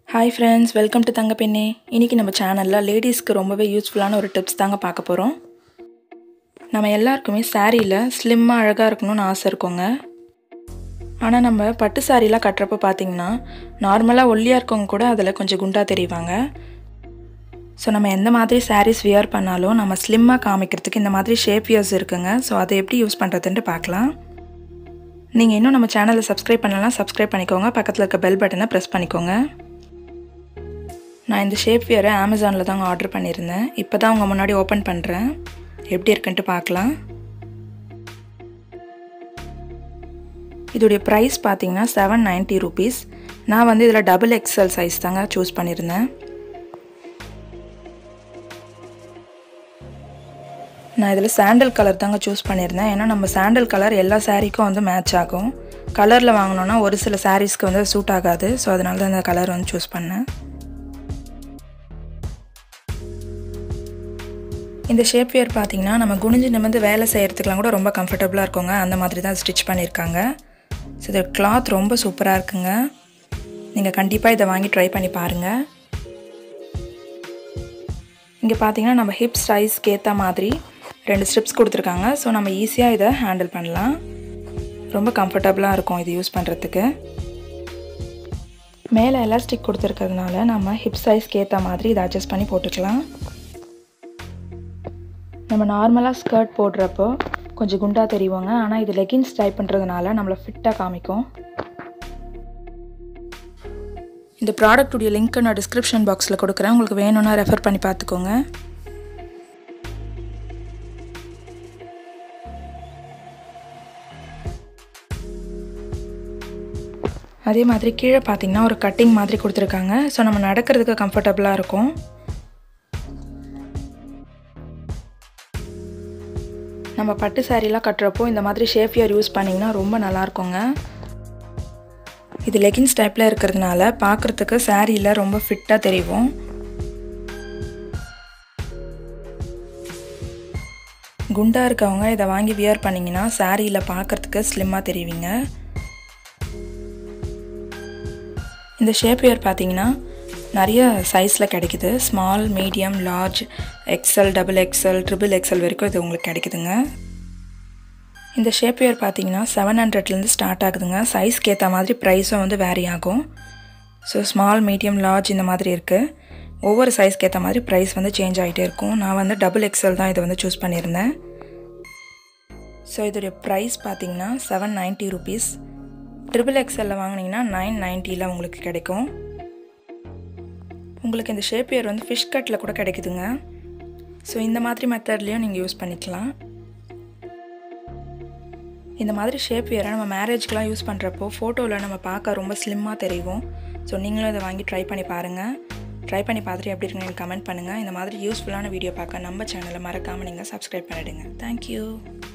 hi friends welcome to தங்கப்பெண்ணே இன்றைக்கி நம்ம சேனலில் லேடிஸ்க்கு ரொம்பவே யூஸ்ஃபுல்லான ஒரு டிப்ஸ் தாங்க பார்க்க போகிறோம் நம்ம எல்லாருக்குமே சாரியில் ஸ்லிம்மாக அழகாக இருக்கணும்னு ஆசை இருக்குங்க ஆனால் நம்ம பட்டு சாரீலாம் கட்டுறப்ப பார்த்தீங்கன்னா நார்மலாக ஒல்லியாக இருக்கவங்க கூட அதில் கொஞ்சம் குண்டாக தெரிவாங்க ஸோ நம்ம எந்த மாதிரி சாரீஸ் வியர் பண்ணாலும் நம்ம ஸ்லிம்மாக காமிக்கிறதுக்கு இந்த மாதிரி ஷேப் வியர்ஸ் இருக்குங்க ஸோ அதை எப்படி யூஸ் பண்ணுறதுன்ட்டு பார்க்கலாம் நீங்கள் இன்னும் நம்ம சேனலை சப்ஸ்கிரைப் பண்ணலாம் சப்ஸ்கிரைப் பண்ணிக்கோங்க பக்கத்தில் இருக்க பெல் பட்டனை ப்ரெஸ் பண்ணிக்கோங்க நான் இந்த ஷேப் வியரை அமேசானில் தாங்க ஆர்டர் பண்ணியிருந்தேன் இப்போ தான் உங்கள் முன்னாடி ஓப்பன் பண்ணுறேன் எப்படி இருக்குன்ட்டு பார்க்கலாம் இதோடைய ப்ரைஸ் பார்த்தீங்கன்னா செவன் நைன்ட்டி ருபீஸ் நான் வந்து இதில் டபுள் எக்ஸல் சைஸ் தாங்க சூஸ் பண்ணியிருந்தேன் நான் இதில் சாண்டல் கலர் தாங்க சூஸ் பண்ணியிருந்தேன் ஏன்னா நம்ம சாண்டல் கலர் எல்லா சாரீக்கும் வந்து மேட்ச் ஆகும் கலரில் வாங்கினோன்னா ஒரு சில சாரீஸ்க்கு வந்து சூட் ஆகாது ஸோ அதனால தான் இந்த கலர் வந்து சூஸ் பண்ணேன் இந்த ஷேப் வியர் பார்த்தீங்கன்னா நம்ம குனிஞ்சு நிமிந்து வேலை செய்கிறதுக்குலாம் கூட ரொம்ப கம்ஃபர்டபுளாக இருக்குங்க அந்த மாதிரி தான் ஸ்டிச் பண்ணியிருக்காங்க ஸோ இது கிளாத் ரொம்ப சூப்பராக இருக்குங்க நீங்கள் கண்டிப்பாக இதை வாங்கி ட்ரை பண்ணி பாருங்கள் இங்கே பார்த்தீங்கன்னா நம்ம ஹிப் சைஸ்க்கு ஏற்ற மாதிரி ரெண்டு ஸ்ட்ரிப்ஸ் கொடுத்துருக்காங்க ஸோ நம்ம ஈஸியாக இதை ஹேண்டில் பண்ணலாம் ரொம்ப கம்ஃபர்டபுளாக இருக்கும் இது யூஸ் பண்ணுறதுக்கு மேலே எலாஸ்டிக் கொடுத்துருக்கிறதுனால நம்ம ஹிப் சைஸ்க்கு ஏற்ற மாதிரி இதை அட்ஜஸ்ட் பண்ணி போட்டுக்கலாம் நம்ம நார்மலாக ஸ்கர்ட் போடுறப்போ கொஞ்சம் குண்டாக தெரிவாங்க ஆனால் இது லெகின்ஸ் டைப் பண்ணுறதுனால நம்மளை ஃபிட்டாக காமிக்கும் இந்த ப்ராடக்ட்டுடைய லிங்க்கை நான் டிஸ்கிரிப்ஷன் பாக்ஸில் கொடுக்குறேன் உங்களுக்கு வேணும்னா ரெஃபர் பண்ணி பார்த்துக்கோங்க அதே மாதிரி கீழே பார்த்தீங்கன்னா ஒரு கட்டிங் மாதிரி கொடுத்துருக்காங்க ஸோ நம்ம நடக்கிறதுக்கு கம்ஃபர்டபுளாக இருக்கும் நம்ம பட்டு சாரீலாம் கட்டுறப்போ இந்த மாதிரி ஷேஃபியர் யூஸ் பண்ணிங்கன்னா ரொம்ப நல்லாயிருக்குங்க இது லெகின்ஸ் டைப்பில் இருக்கிறதுனால பார்க்குறதுக்கு சாரியில் ரொம்ப ஃபிட்டாக தெரியும் குண்டாக இருக்கவங்க இதை வாங்கி வியர் பண்ணிங்கன்னா சாரியில் பார்க்குறதுக்கு ஸ்லிம்மாக தெரிவிங்க இந்த ஷேப் வியர் பார்த்தீங்கன்னா நிறைய சைஸில் கிடைக்குது small medium large XL double XL triple XL வரைக்கும் இது உங்களுக்கு கிடைக்குதுங்க இந்த ஷேப் வியர் பார்த்தீங்கன்னா செவன் ஹண்ட்ரட்லேருந்து ஸ்டார்ட் ஆகுதுங்க சைஸ்க்கு ஏற்ற மாதிரி ப்ரைஸும் வந்து வேரி ஆகும் ஸோ ஸ்மால் மீடியம் லார்ஜ் இந்த மாதிரி இருக்குது ஒவ்வொரு சைஸ்க்கு ஏற்ற மாதிரி ப்ரைஸ் வந்து சேஞ்ச் ஆகிட்டே இருக்கும் நான் வந்து டபுள் எக்ஸல் தான் இதை வந்து சூஸ் பண்ணியிருந்தேன் ஸோ இதோடைய ப்ரைஸ் பார்த்தீங்கன்னா செவன் நைன்ட்டி ருபீஸ் ட்ரிபிள் எக்ஸலில் வாங்கினீங்கன்னா நைன் நைன்ட்டியில் உங்களுக்கு கிடைக்கும் உங்களுக்கு இந்த ஷேப் வியர் வந்து ஃபிஷ் கட்டில் கூட கிடைக்குதுங்க ஸோ இந்த மாதிரி மெத்தட்லேயும் நீங்கள் யூஸ் பண்ணிக்கலாம் இந்த மாதிரி ஷேப் வியரை நம்ம மேரேஜ்க்கெலாம் யூஸ் பண்ணுறப்போ ஃபோட்டோவில் நம்ம பார்க்க ரொம்ப ஸ்லிம்மாக தெரியும் ஸோ நீங்களும் இதை வாங்கி ட்ரை பண்ணி பாருங்கள் ட்ரை பண்ணி பார்த்துட்டு எப்படி இருக்குன்னு எனக்கு கமெண்ட் பண்ணுங்கள் இந்த மாதிரி யூஸ்ஃபுல்லான வீடியோ பார்க்க நம்ம சேனலை மறக்காமல் நீங்கள் சப்ஸ்கிரைப் பண்ணிவிடுங்க தேங்க்யூ